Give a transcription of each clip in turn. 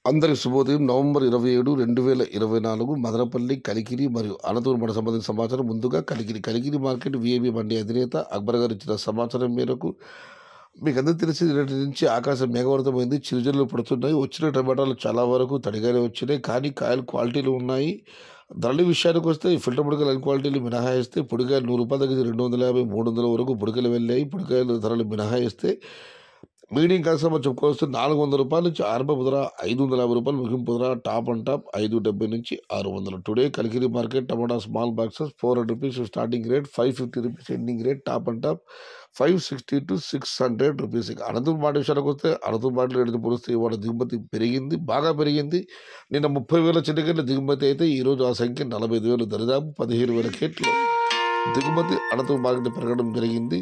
అందరికి శుభోదయం నవంబర్ ఇరవై ఏడు రెండు వేల ఇరవై నాలుగు మదనపల్లి కలికిరి మరియు అనంతపురం మండల సంబంధించిన సమాచారం ముందుగా కలికిరి కలికిరి మార్కెట్ విఏబి మండి అధినేత అక్బర్ గారు ఇచ్చిన సమాచారం మేరకు మీకు అందరూ తెలిసి నిన్నటి నుంచి ఆకాశం మేఘవర్తమైంది చిరుజల్లు పడుతున్నాయి వచ్చిన టమాటాలు చాలా వరకు తడిగానే వచ్చినాయి కానీ కాయలు క్వాలిటీలు ఉన్నాయి ధరల విషయానికి వస్తే ఫిల్టర్ పొడికాయలు అన్ని క్వాలిటీలు మినహాయిస్తే పొడికాయలు నూరు రూపాయల దగ్గర రెండు వందల యాభై మూడు వందల వరకు పొడికాయలు వెళ్ళాయి పొడికాయలు ధరలు మినహాయిస్తే మీడియం కస్టమర్ చెప్పుకోవచ్చు నాలుగు వందల రూపాయల నుంచి ఆరంభ ధర ఐదు వందల యాభై రూపాయలు ముగింపు ధర టాప్ అండ్ టాప్ ఐదు డెబ్బై నుంచి ఆరు వందలు today Kalikiri market tomato small boxes four hundred rupees starting rate five fifty rupees ending rate top and top five sixty to six hundred rupees ఇక అనంతపురం మాట విషయానికి వస్తే అనంతపురం మాటలు రేటు పోలిస్తే ఇవాళ దిగుమతి పెరిగింది బాగా పెరిగింది నిన్న ముప్పై వేల చిన్నకెళ్ళ దిగుమతి అయితే ఈరోజు ఆ సంఖ్య నలభై ఐదు వేలు దరిదాపు పదిహేను వేల కేట్లు దిగుమతి అనంతపురం మార్కెట్ పెరగడం జరిగింది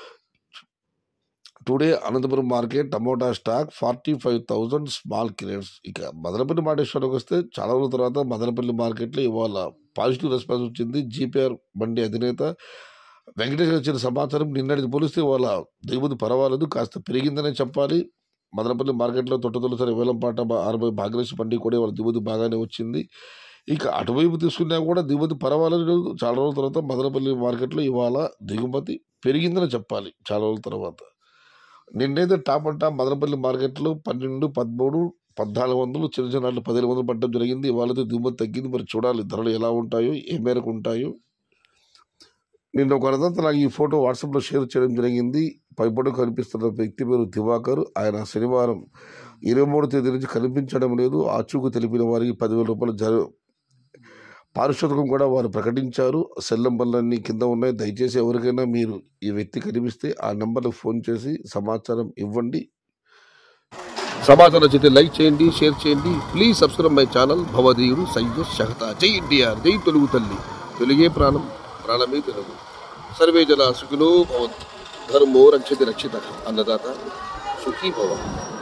today Anantapuram market tomato stock forty five thousand small crates ఇక మదనపల్లి మార్కెట్కి వస్తే చాలా రోజుల తర్వాత మదనపల్లి మార్కెట్లో ఇవాళ పాజిటివ్ రెస్పాన్స్ వచ్చింది జీపీఆర్ బండి అధినేత వెంకటేశ్వర వచ్చిన సమాచారం నిన్నటికి పోలిస్తే వాళ్ళ దిగుమతి పర్వాలేదు కాస్త పెరిగిందనే చెప్పాలి మదనపల్లి మార్కెట్లో తొట్టతొలిసారి వేలంపాట ఆరుబై భాగ్యలక్ష్మి బండి కూడా వాళ్ళ దిగుమతి బాగానే వచ్చింది ఇక అటువైపు తీసుకున్నా కూడా దిగుమతి పర్వాలేదు చాలా రోజుల తర్వాత మదనపల్లి మార్కెట్లో ఇవాళ దిగుమతి పెరిగిందని చెప్పాలి చాలా రోజుల తర్వాత నిన్నైతే టాప్ అండ్ టాప్ మదనపల్లి మార్కెట్లో పన్నెండు పదమూడు పద్నాలుగు వందలు చిన్న చిన్న వాటిలో పదిహేను వందలు పట్టడం జరిగింది వాళ్ళతో దిగుమతి తగ్గింది మరి చూడాలి ధరలు ఎలా ఉంటాయో ఏ మేరకు ఉంటాయో నిన్న ఒక అనంత నాకు ఈ ఫోటో వాట్సాప్లో షేర్ చేయడం జరిగింది పైపొట్టు కనిపిస్తున్న వ్యక్తి పేరు దివాకర్ ఆయన శనివారం ఇరవై మూడు తేదీ నుంచి కనిపించడం లేదు ఆచూకు తెలిపిన వారికి పదివేల రూపాయలు జర పారితోషికం కూడా వారు ప్రకటించారు సెల్ నంబర్లన్నీ కింద ఉన్నాయి దయచేసి ఎవరికైనా మీరు ఈ వ్యక్తి కనిపిస్తే ఆ నెంబర్కి ఫోన్ చేసి సమాచారం ఇవ్వండి సమాచారం నచ్చితే లైక్ చేయండి షేర్ చేయండి ప్లీజ్ సబ్స్క్రైబ్ మై ఛానల్ భవదీయుడు సయ్యద్ షహతా జై ఎన్టీఆర్ జై తెలుగు తల్లి తెలుగే ప్రాణం ప్రాణమే తెలుగు సర్వే జన సుఖినో భవంతు ధర్మో రక్షతి రక్షిత అన్నదాత సుఖీ భవ